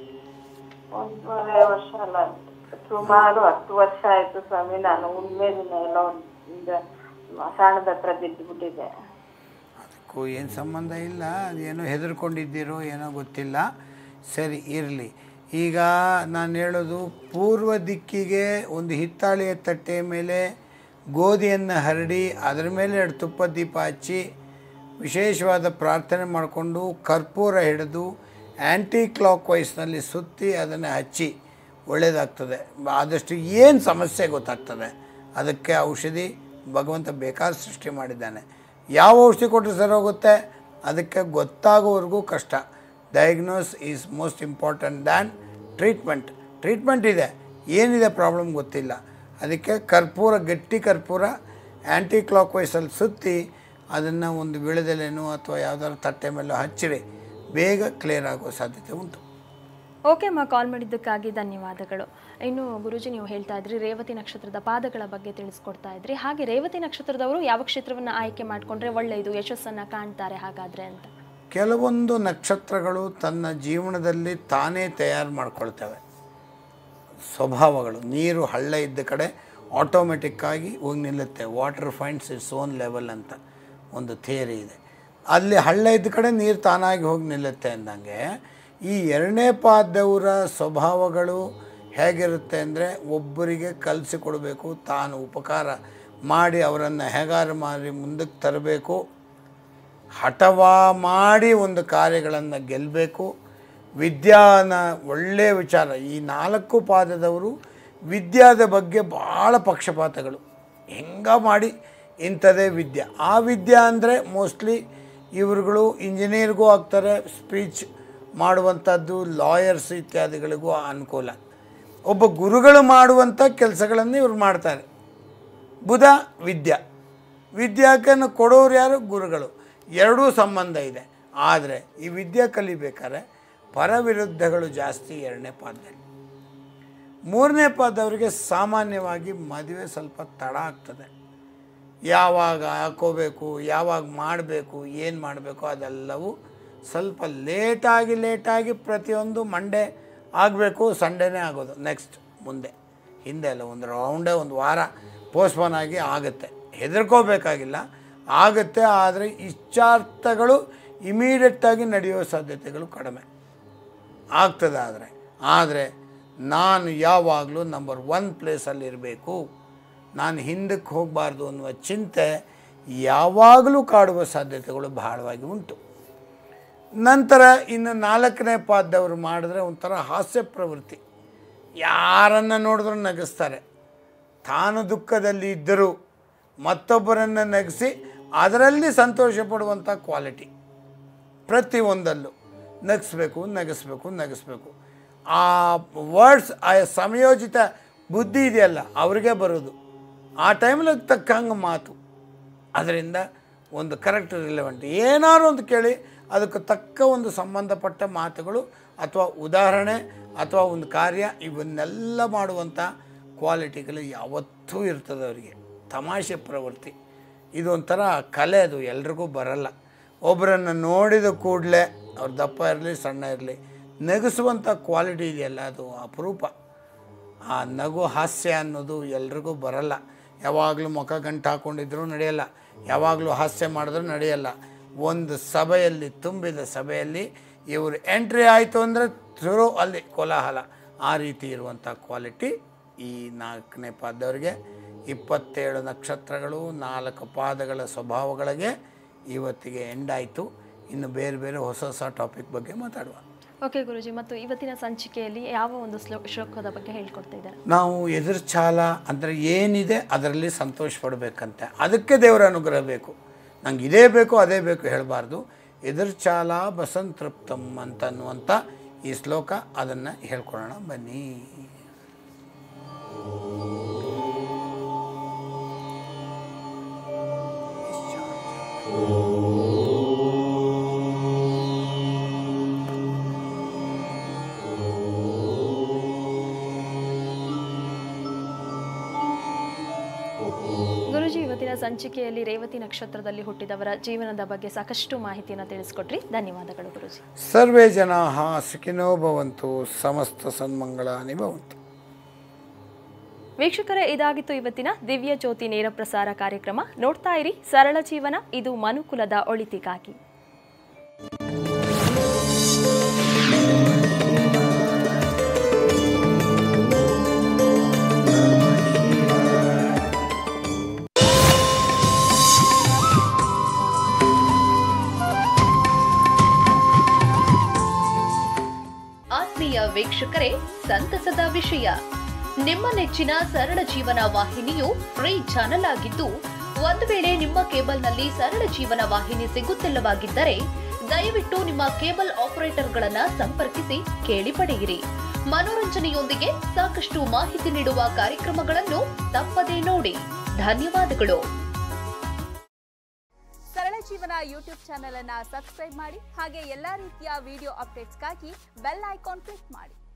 ಒಂದೂವರೆ ವರ್ಷ ಅಲ್ಲ ಸುಮಾರು ಹತ್ತು ವರ್ಷ ಆಯ್ತು ಸ್ವಾಮಿ ನಾನು ಉಣ್ಮೆ ದಿನ ಎಲ್ಲ ಒಂದು ಮಸಾಣದ ಹತ್ರ ಬಿದ್ದುಬಿಟ್ಟಿದೆ ಅದಕ್ಕೂ ಏನು ಸಂಬಂಧ ಇಲ್ಲ ಅದೇನೋ ಹೆದರ್ಕೊಂಡಿದ್ದೀರೋ ಏನೋ ಗೊತ್ತಿಲ್ಲ ಸರಿ ಇರಲಿ ಈಗ ನಾನು ಹೇಳೋದು ಪೂರ್ವ ದಿಕ್ಕಿಗೆ ಒಂದು ಹಿತ್ತಾಳೆಯ ತಟ್ಟೆ ಮೇಲೆ ಗೋಧಿಯನ್ನು ಹರಡಿ ಅದರ ಮೇಲೆ ಎರಡು ತುಪ್ಪದ ದೀಪ ಹಚ್ಚಿ ವಿಶೇಷವಾದ ಪ್ರಾರ್ಥನೆ ಮಾಡಿಕೊಂಡು ಕರ್ಪೂರ ಹಿಡಿದು ಆ್ಯಂಟಿ ಕ್ಲಾಕ್ ವೈಸ್ನಲ್ಲಿ ಸುತ್ತಿ ಅದನ್ನು ಹಚ್ಚಿ ಒಳ್ಳೆಯದಾಗ್ತದೆ ಆದಷ್ಟು ಏನು ಸಮಸ್ಯೆ ಗೊತ್ತಾಗ್ತದೆ ಅದಕ್ಕೆ ಔಷಧಿ ಭಗವಂತ ಬೇಕಾದ ಸೃಷ್ಟಿ ಮಾಡಿದ್ದಾನೆ ಯಾವ ಔಷಧಿ ಕೊಟ್ಟರೆ ಸರಿ ಹೋಗುತ್ತೆ ಅದಕ್ಕೆ ಗೊತ್ತಾಗೋವರೆಗೂ ಕಷ್ಟ diagnose is most important than treatment treatment ಇದೆ ಏನಿದೆ ಪ್ರಾಬ್ಲಮ್ ಗೊತ್ತಿಲ್ಲ ಅದಕ್ಕೆ ಕರ್ಪೂರ ಗಟ್ಟಿ ಕರ್ಪೂರ ಆ್ಯಂಟಿ ಕ್ಲಾಕ್ ವೈಸಲ್ಲಿ ಸುತ್ತಿ ಅದನ್ನು ಒಂದು ವಿಳೆದೆಲೆನೋ ಅಥವಾ ಯಾವುದಾದ್ರು ತಟ್ಟೆ ಮೇಲೋ ಹಚ್ಚಿರಿ ಬೇಗ ಕ್ಲಿಯರ್ ಆಗೋ ಸಾಧ್ಯತೆ ಉಂಟು ಓಕೆ ಅಮ್ಮ ಕಾಲ್ ಮಾಡಿದ್ದಕ್ಕಾಗಿ ಧನ್ಯವಾದಗಳು ಇನ್ನು ಗುರುಜಿ ನೀವು ಹೇಳ್ತಾ ಇದ್ರಿ ರೇವತಿ ನಕ್ಷತ್ರದ ಪಾದಗಳ ಬಗ್ಗೆ ತಿಳಿಸ್ಕೊಡ್ತಾ ಇದ್ರಿ ಹಾಗೆ ರೇವತಿ ನಕ್ಷತ್ರದವರು ಯಾವ ಕ್ಷೇತ್ರವನ್ನು ಆಯ್ಕೆ ಮಾಡಿಕೊಂಡ್ರೆ ಒಳ್ಳೆಯದು ಯಶಸ್ಸನ್ನು ಕಾಣ್ತಾರೆ ಹಾಗಾದ್ರೆ ಅಂತ ಕೆಲವೊಂದು ನಕ್ಷತ್ರಗಳು ತನ್ನ ಜೀವನದಲ್ಲಿ ತಾನೇ ತಯಾರು ಮಾಡ್ಕೊಳ್ತವೆ ಸ್ವಭಾವಗಳು ನೀರು ಹಳ್ಳ ಇದ್ದ ಕಡೆ ಆಟೋಮೆಟಿಕ್ಕಾಗಿ ಹೋಗಿ ನಿಲ್ಲುತ್ತೆ water finds its own level ಅಂತ ಒಂದು ಥಿಯರಿ ಇದೆ ಅಲ್ಲಿ ಹಳ್ಳ ಇದ್ದ ಕಡೆ ನೀರು ತಾನಾಗಿ ಹೋಗಿ ನಿಲ್ಲುತ್ತೆ ಅಂದಂಗೆ ಈ ಎರಡನೇ ಪಾದವರ ಸ್ವಭಾವಗಳು ಹೇಗಿರುತ್ತೆ ಅಂದರೆ ಒಬ್ಬರಿಗೆ ಕಲಿಸಿಕೊಡ್ಬೇಕು ತಾನು ಉಪಕಾರ ಮಾಡಿ ಅವರನ್ನು ಹೇಗಾರು ಮಾಡಿ ಮುಂದಕ್ಕೆ ತರಬೇಕು ಹಠವ ಮಾಡಿ ಒಂದು ಕಾರ್ಯಗಳನ್ನು ಗೆಲ್ಲಬೇಕು ವಿದ್ಯಾನ ಒಳ್ಳೆಯ ವಿಚಾರ ಈ ನಾಲ್ಕು ಪಾದದವರು ವಿದ್ಯಾದ ಬಗ್ಗೆ ಭಾಳ ಪಕ್ಷಪಾತಗಳು ಹೆಂಗ ಮಾಡಿ ಇಂಥದೇ ವಿದ್ಯೆ ಆ ವಿದ್ಯೆ ಅಂದರೆ ಮೋಸ್ಟ್ಲಿ ಇವರುಗಳು ಇಂಜಿನಿಯರ್ಗೂ ಆಗ್ತಾರೆ ಸ್ಪೀಚ್ ಮಾಡುವಂಥದ್ದು ಲಾಯರ್ಸ್ ಇತ್ಯಾದಿಗಳಿಗೂ ಅನುಕೂಲ ಒಬ್ಬ ಗುರುಗಳು ಮಾಡುವಂಥ ಕೆಲಸಗಳನ್ನು ಇವ್ರು ಮಾಡ್ತಾರೆ ಬುಧ ವಿದ್ಯಾ ವಿದ್ಯಾಕನ್ನು ಕೊಡೋರು ಯಾರು ಗುರುಗಳು ಎರಡೂ ಸಂಬಂಧ ಇದೆ ಆದರೆ ಈ ವಿದ್ಯೆ ಕಲಿಬೇಕಾದ್ರೆ ಪರವಿರುದ್ಧಗಳು ಜಾಸ್ತಿ ಎರಡನೇ ಪಾದದಲ್ಲಿ ಮೂರನೇ ಪಾದವರಿಗೆ ಸಾಮಾನ್ಯವಾಗಿ ಮದುವೆ ಸ್ವಲ್ಪ ತಡ ಆಗ್ತದೆ ಯಾವಾಗ ಹಾಕೋಬೇಕು ಯಾವಾಗ ಮಾಡಬೇಕು ಏನು ಮಾಡಬೇಕು ಅದೆಲ್ಲವೂ ಸ್ವಲ್ಪ ಲೇಟಾಗಿ ಲೇಟಾಗಿ ಪ್ರತಿಯೊಂದು ಮಂಡೇ ಆಗಬೇಕು ಸಂಡೇನೇ ಆಗೋದು ನೆಕ್ಸ್ಟ್ ಮುಂದೆ ಹಿಂದೆ ಅಲ್ಲ ಒಂದು ರೌಂಡೇ ಒಂದು ವಾರ ಪೋಸ್ಟ್ಪೋನ್ ಆಗಿ ಆಗುತ್ತೆ ಹೆದರ್ಕೋಬೇಕಾಗಿಲ್ಲ ಆಗುತ್ತೆ ಆದರೆ ಇಚ್ಛಾರ್ಥಗಳು ಇಮಿಡಿಯೇಟಾಗಿ ನಡೆಯುವ ಸಾಧ್ಯತೆಗಳು ಕಡಿಮೆ ಆಗ್ತದೆ ಆದರೆ ಆದರೆ ನಾನು ಯಾವಾಗಲೂ ನಂಬರ್ ಒನ್ ಪ್ಲೇಸಲ್ಲಿ ಇರಬೇಕು ನಾನು ಹಿಂದಕ್ಕೆ ಹೋಗಬಾರ್ದು ಅನ್ನುವ ಚಿಂತೆ ಯಾವಾಗಲೂ ಕಾಡುವ ಸಾಧ್ಯತೆಗಳು ಬಹಳವಾಗಿ ಉಂಟು ನಂತರ ಇನ್ನು ನಾಲ್ಕನೇ ಪಾದದವರು ಮಾಡಿದ್ರೆ ಒಂಥರ ಹಾಸ್ಯ ಪ್ರವೃತ್ತಿ ಯಾರನ್ನು ನೋಡಿದ್ರೂ ನಗಿಸ್ತಾರೆ ತಾನು ದುಃಖದಲ್ಲಿ ಇದ್ದರೂ ಮತ್ತೊಬ್ಬರನ್ನು ನಗಿಸಿ ಅದರಲ್ಲಿ ಸಂತೋಷ ಪಡುವಂಥ ಕ್ವಾಲಿಟಿ ಪ್ರತಿಯೊಂದಲ್ಲೂ ನಗಿಸ್ಬೇಕು ನಗಿಸ್ಬೇಕು ನಗಿಸ್ಬೇಕು ಆ ವರ್ಡ್ಸ್ ಆ ಸಮಯೋಚಿತ ಬುದ್ಧಿ ಇದೆಯಲ್ಲ ಅವ್ರಿಗೆ ಬರೋದು ಆ ಟೈಮಲ್ಲಿ ತಕ್ಕಂಗೆ ಮಾತು ಅದರಿಂದ ಒಂದು ಕರೆಕ್ಟ್ ರಿಲೆವೆಂಟ್ ಏನಾದ್ರು ಒಂದು ಕೇಳಿ ಅದಕ್ಕೆ ತಕ್ಕ ಒಂದು ಸಂಬಂಧಪಟ್ಟ ಮಾತುಗಳು ಅಥವಾ ಉದಾಹರಣೆ ಅಥವಾ ಒಂದು ಕಾರ್ಯ ಇವನ್ನೆಲ್ಲ ಮಾಡುವಂಥ ಕ್ವಾಲಿಟಿಗಳು ಯಾವತ್ತೂ ಇರ್ತದೆ ಅವರಿಗೆ ತಮಾಷೆ ಪ್ರವೃತ್ತಿ ಇದೊಂಥರ ಕಲೆ ಅದು ಎಲ್ರಿಗೂ ಬರಲ್ಲ ಒಬ್ಬರನ್ನು ನೋಡಿದ ಕೂಡಲೇ ಅವ್ರು ದಪ್ಪ ಇರಲಿ ಸಣ್ಣ ಇರಲಿ ನಗಿಸುವಂಥ ಕ್ವಾಲಿಟಿ ಇದೆಯಲ್ಲ ಅದು ಅಪರೂಪ ಆ ನಗು ಹಾಸ್ಯ ಅನ್ನೋದು ಎಲ್ರಿಗೂ ಬರಲ್ಲ ಯಾವಾಗಲೂ ಮುಖ ಗಂಟು ಹಾಕ್ಕೊಂಡಿದ್ರೂ ನಡೆಯಲ್ಲ ಯಾವಾಗಲೂ ಹಾಸ್ಯ ಮಾಡಿದ್ರೂ ನಡೆಯಲ್ಲ ಒಂದು ಸಭೆಯಲ್ಲಿ ತುಂಬಿದ ಸಭೆಯಲ್ಲಿ ಇವರು ಎಂಟ್ರಿ ಆಯಿತು ಅಂದರೆ ಶುರು ಅಲ್ಲಿ ಕೋಲಾಹಲ ಆ ರೀತಿ ಇರುವಂಥ ಕ್ವಾಲಿಟಿ ಈ ನಾಲ್ಕನೇ ಪಾದದವರಿಗೆ ಇಪ್ಪತ್ತೇಳು ನಕ್ಷತ್ರಗಳು ನಾಲ್ಕು ಪಾದಗಳ ಸ್ವಭಾವಗಳಿಗೆ ಇವತ್ತಿಗೆ ಎಂಡ್ ಆಯಿತು ಇನ್ನು ಬೇರೆ ಬೇರೆ ಹೊಸ ಹೊಸ ಟಾಪಿಕ್ ಬಗ್ಗೆ ಮಾತಾಡುವ ಓಕೆ ಗುರುಜಿ ಮತ್ತು ಇವತ್ತಿನ ಸಂಚಿಕೆಯಲ್ಲಿ ಯಾವ ಒಂದು ಶ್ಲೋ ಶ್ಲೋಕದ ಬಗ್ಗೆ ಹೇಳ್ಕೊಡ್ತಾ ಇದ್ದಾರೆ ನಾವು ಎದುರು ಚಾಲ ಅಂದರೆ ಏನಿದೆ ಅದರಲ್ಲಿ ಸಂತೋಷ ಪಡಬೇಕಂತೆ ಅದಕ್ಕೆ ದೇವರ ಅನುಗ್ರಹ ಬೇಕು ನಂಗೆ ಇದೇ ಬೇಕು ಅದೇ ಬೇಕು ಹೇಳಬಾರ್ದು ಎದುರು ಚಾಲ ಬಸಂತೃಪ್ತಂ ಅಂತ ಅನ್ನುವಂಥ ಈ ಶ್ಲೋಕ ಅದನ್ನು ಹೇಳ್ಕೊಳ್ಳೋಣ ಬನ್ನಿ ಗುರುಜಿ ಇವತ್ತಿನ ಸಂಚಿಕೆಯಲ್ಲಿ ರೇವತಿ ನಕ್ಷತ್ರದಲ್ಲಿ ಹುಟ್ಟಿದವರ ಜೀವನದ ಬಗ್ಗೆ ಸಾಕಷ್ಟು ಮಾಹಿತಿಯನ್ನು ತಿಳಿಸ್ಕೊಟ್ರಿ ಧನ್ಯವಾದಗಳು ಗುರುಜಿ ಸರ್ವೇ ಜನಾ ಸುಖಿನೋ ಭವಂತು ಸಮಸ್ತ ಸನ್ಮಂಗಳಾನಿ ಭವಂತು ವೀಕ್ಷಕರೇ ಇದಾಗಿತ್ತು ಇವತ್ತಿನ ದಿವ್ಯ ಜ್ಯೋತಿ ನೇರ ಪ್ರಸಾರ ಕಾರ್ಯಕ್ರಮ ನೋಡ್ತಾ ಇರಿ ಸರಳ ಜೀವನ ಇದು ಮನುಕುಲದ ಒಳಿತಿಗಾಗಿ ಆತ್ಮೀಯ ವೀಕ್ಷಕರೇ ಸಂತಸದ ವಿಷಯ ನಿಮ್ಮ ನೆಚ್ಚಿನ ಸರಳ ಜೀವನ ವಾಹಿನಿಯು ಫ್ರೀ ಚಾನೆಲ್ ಆಗಿದ್ದು ಒಂದು ವೇಳೆ ನಿಮ್ಮ ಕೇಬಲ್ನಲ್ಲಿ ಸರಳ ಜೀವನ ವಾಹಿನಿ ಸಿಗುತ್ತಿಲ್ಲವಾಗಿದ್ದರೆ ದಯವಿಟ್ಟು ನಿಮ್ಮ ಕೇಬಲ್ ಆಪರೇಟರ್ಗಳನ್ನ ಸಂಪರ್ಕಿಸಿ ಕೇಳಿ ಪಡೆಯಿರಿ ಮನೋರಂಜನೆಯೊಂದಿಗೆ ಸಾಕಷ್ಟು ಮಾಹಿತಿ ನೀಡುವ ಕಾರ್ಯಕ್ರಮಗಳನ್ನು ತಪ್ಪದೇ ನೋಡಿ ಧನ್ಯವಾದಗಳು ಸರಳ ಜೀವನ ಯೂಟ್ಯೂಬ್ ಚಾನೆಲ್ ಅನ್ನ ಸಬ್ಸ್ಕ್ರೈಬ್ ಮಾಡಿ ಹಾಗೆ ಎಲ್ಲಾ ರೀತಿಯ ವಿಡಿಯೋ ಅಪ್ಡೇಟ್ಸ್ಗಾಗಿ ಬೆಲ್ ಐಕಾನ್ ಕ್ಲಿಕ್ ಮಾಡಿ